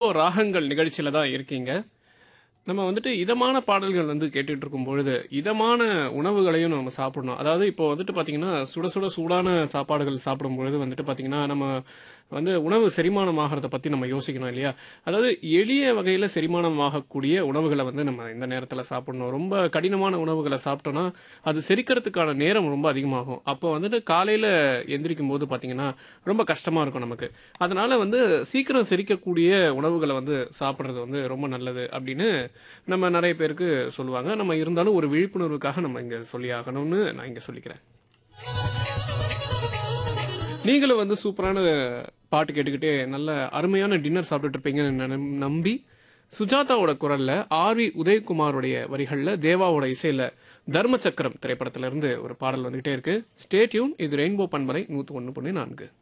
ராகங்கள் நிகழ்ச்சியில தான் இருக்கீங்க நம்ம வந்துட்டு இதமான பாடல்கள் வந்து கேட்டுட்டு இருக்கும் பொழுது இதமான உணவுகளையும் நம்ம சாப்பிடணும் அதாவது இப்போ வந்துட்டு பாத்தீங்கன்னா சுட சுட சூடான சாப்பாடுகள் சாப்பிடும் பொழுது வந்துட்டு பாத்தீங்கன்னா நம்ம வந்து உணவு செரிமானம் ஆகிறத பத்தி நம்ம யோசிக்கணும் இல்லையா அதாவது எளிய வகையில செரிமானம் ஆகக்கூடிய உணவுகளை வந்து நம்ம இந்த நேரத்துல சாப்பிடணும் ரொம்ப கடினமான உணவுகளை சாப்பிட்டோம்னா அது செரிக்கிறதுக்கான நேரம் ரொம்ப அதிகமாகும் அப்போ வந்துட்டு காலையில எந்திரிக்கும் போது பாத்தீங்கன்னா ரொம்ப கஷ்டமா இருக்கும் நமக்கு அதனால வந்து சீக்கிரம் செரிக்கக்கூடிய உணவுகளை வந்து சாப்பிட்றது வந்து ரொம்ப நல்லது அப்படின்னு நம்ம நிறைய பேருக்கு சொல்லுவாங்க நம்ம இருந்தாலும் ஒரு விழிப்புணர்வுக்காக நம்ம இங்க சொல்லி ஆகணும்னு நான் இங்க சொல்லிக்கிறேன் நீங்களும் வந்து சூப்பரான பாட்டு கேட்டுக்கிட்டே நல்ல அருமையான டின்னர் சாப்பிட்டுட்டு இருப்பீங்கன்னு நம்- நம்பி சுஜாதாவோட குரல்ல ஆர் வி உதயகுமாரோடைய வரிகள்ல தேவாவோட இசையில தர்ம சக்கரம் திரைப்படத்துல இருந்து ஒரு பாடல் வந்துகிட்டே இருக்கு ஸ்டே டியூன் இது ரெயின்போ பண்பலை நூத்தி ஒன்னு புள்ளி நான்கு